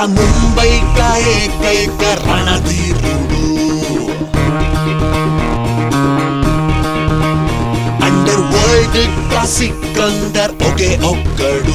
ముంబై ఏకైక రణధీరుడు underworld Sikandar ఒకే ఒక్కడు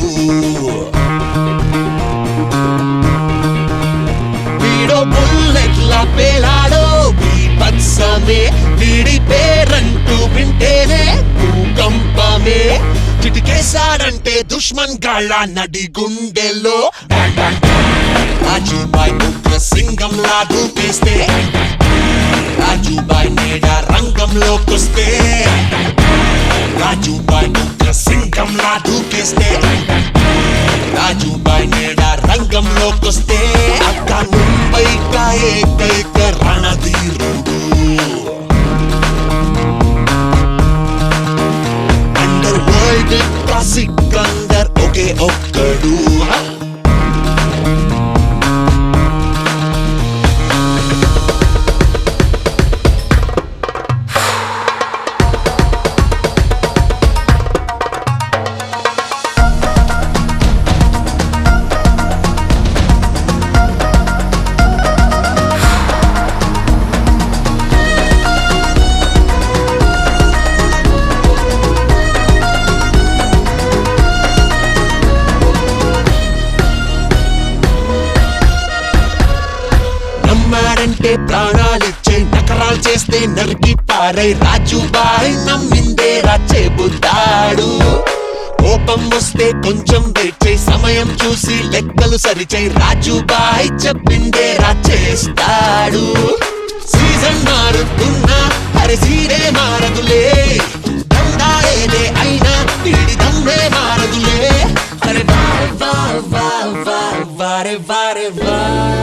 వీడో బుల్లెట్ల పేలాడో బీభత్సమే వీడి పేరంటూ వింటేనే భూకంపమే చిటికేశాడంటే దుష్మన్ గాళ్ళ నడి గుండెల్లో రాజుబాయ్ ఉగ్ర సింగంలా దూకేస్తే రాజుబాయ్ నేడ రంగంలోకొస్తే రాజుబాయ్ ఉగ్ర సింగంలా దూకేస్తే రాజుబాయ్ నేడ రంగంలోకొస్తే అక్క ముంబై ఏకైక రణధీరుడు అండర్ వరల్డ్ సికందర్ ఒకే ఒక్కడు నమ్మాడంటే ప్రాణాలిచ్చే నకరాలు చేస్తే నరికి పారై రాజుబాయ్ నమ్మిందే చెబుతాడు కోపం వస్తే కొంచెం వెయిట్ చేయి సమయం చూసి లెక్కలు సరిచేయి రాజుబాయ్ చెప్పిందే చేస్తాడు సీజన్ మారుతున్నా అరే సీరే మారదులే దండా ఏదే అయినా వీడి దమ్మే మారదులే అరే వారే వా వా వా వారే వారే వా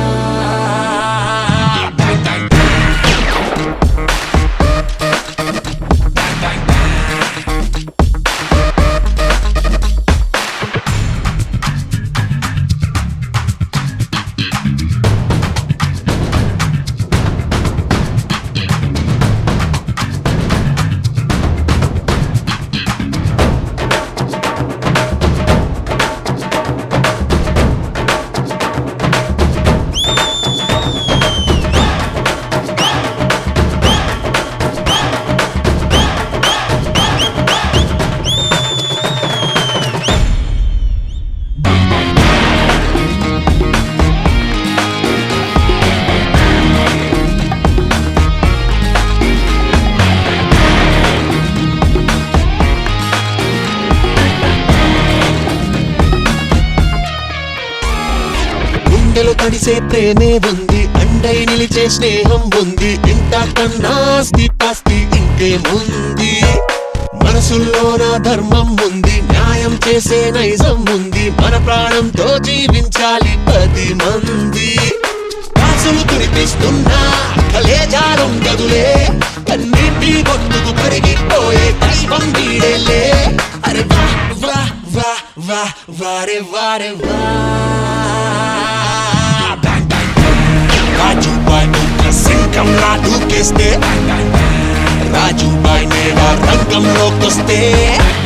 గుండెలు తడిసే ప్రేమే ఉంది అండై నిలిచే స్నేహం ఉంది ఇంత కన్నా పాస్తి ఇంకేముంది మనసుల్లోన ధర్మం ఉంది న్యాయం చేసే నైజం ఉంది మన ప్రాణంతో జీవించాలి పది మంది కాసులు కురిపిస్తున్నా కలేజాలం గదులే కన్నీటి బొట్టుకు కరిగిపోయే దైవం వీడేలే అరే వా వా వా వా వారే వారే వా రాజుబాయ్ ఉగ్ర సింహంలా దూకేస్తే రాజుబాయ్ నేడ రంగంలోకొస్తే